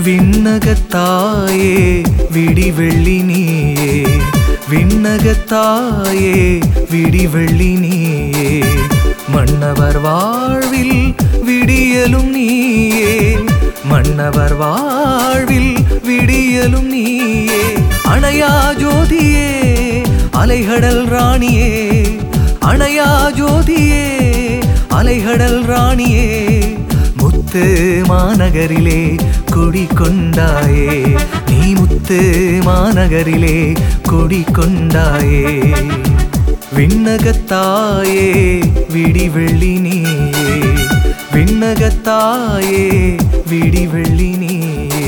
விண்ணகத்தாயே விடிவெள்ளி நீயே விண்ணகத்தாயே விடிவெள்ளி நீயே மன்னவர் வாழ்வில் விடியலும் நீயே மன்னவர் வாழ்வில் விடியலும் நீயே அணையா ஜோதியே அலைகடல் ராணியே அணையா ஜோதியே அலைகடல் ராணியே முத்து மாநகரிலே குடி கொண்டாயே நீ முத்து மாநகரிலே குடி கொண்டாயே விண்ணகத்தாயே விடிவெள்ளி நீயே விண்ணகத்தாயே விடிவெள்ளி நீயே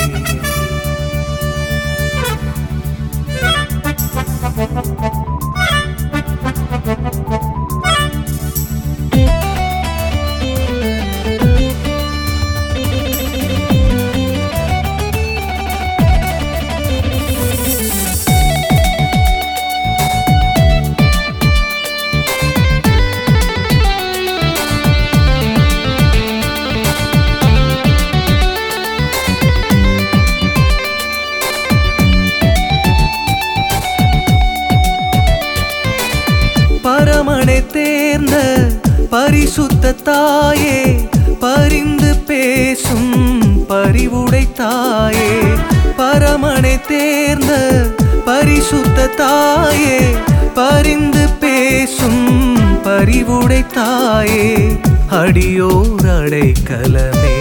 பரமனை தேர்ந்த பரிசுத்த தாயே பரிந்து பேசும் பரிவுடை தாயே பரமனை தேர்ந்த பரிசுத்த தாயே பரிந்து பேசும் பரிவுடை தாயே அடியோர் அடைக்கலமே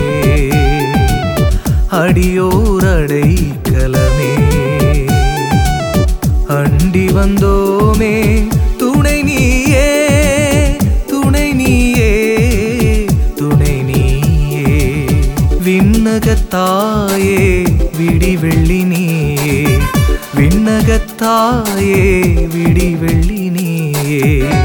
அடியோர் அடைக்கலமே அண்டி வந்தோமே துணை நீயே துணை நீயே துணை நீயே விண்ணகத்தாயே விடிவெள்ளி நீயே விண்ணகத்தாயே விடிவெள்ளி நீயே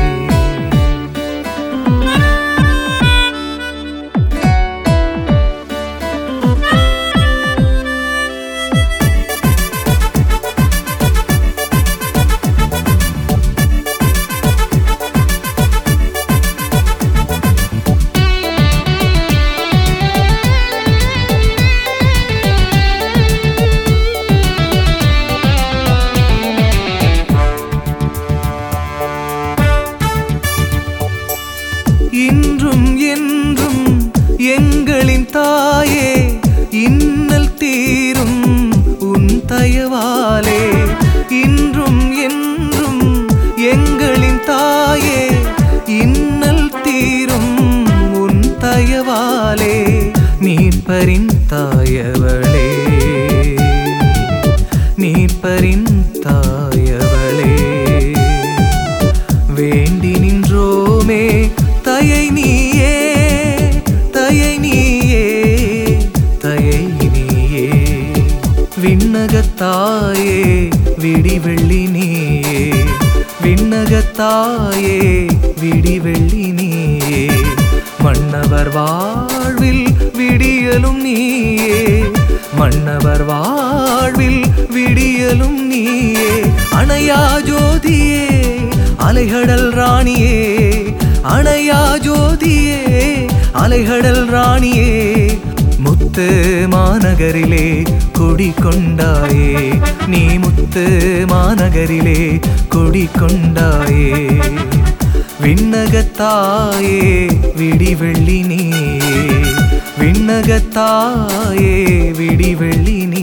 இன்றும் என்றும் எங்களின் தாயே இன்னல் தீரும் உன் தயவாலே இன்றும் என்றும் எங்களின் தாயே இன்னல் தீரும் உன் தயவாலே நீர்ப்பரின் தாயவளே நீர்ப்பரின் தாயவளே வேண்டி நின்றோமே தயை நீயே தயை நீயே தயை நீயே விண்ணகத்தாயே விடிவெள்ளி நீயே விண்ணகத்தாயே விடிவெள்ளி நீயே மன்னவர் வாழ்வில் விடியலும் நீயே மன்னவர் வாழ்வில் விடியலும் நீயே அணையா ஜோதியே அலைகடல் ராணியே அணையா ஜோதியே அலைகடல் ராணியே முத்து மாநகரிலே குடி கொண்டாயே நீ முத்து மாநகரிலே குடி கொண்டாயே விண்ணகத்தாயே விடிவெள்ளி நீயே விண்ணகத்தாயே விடிவெள்ளி நீ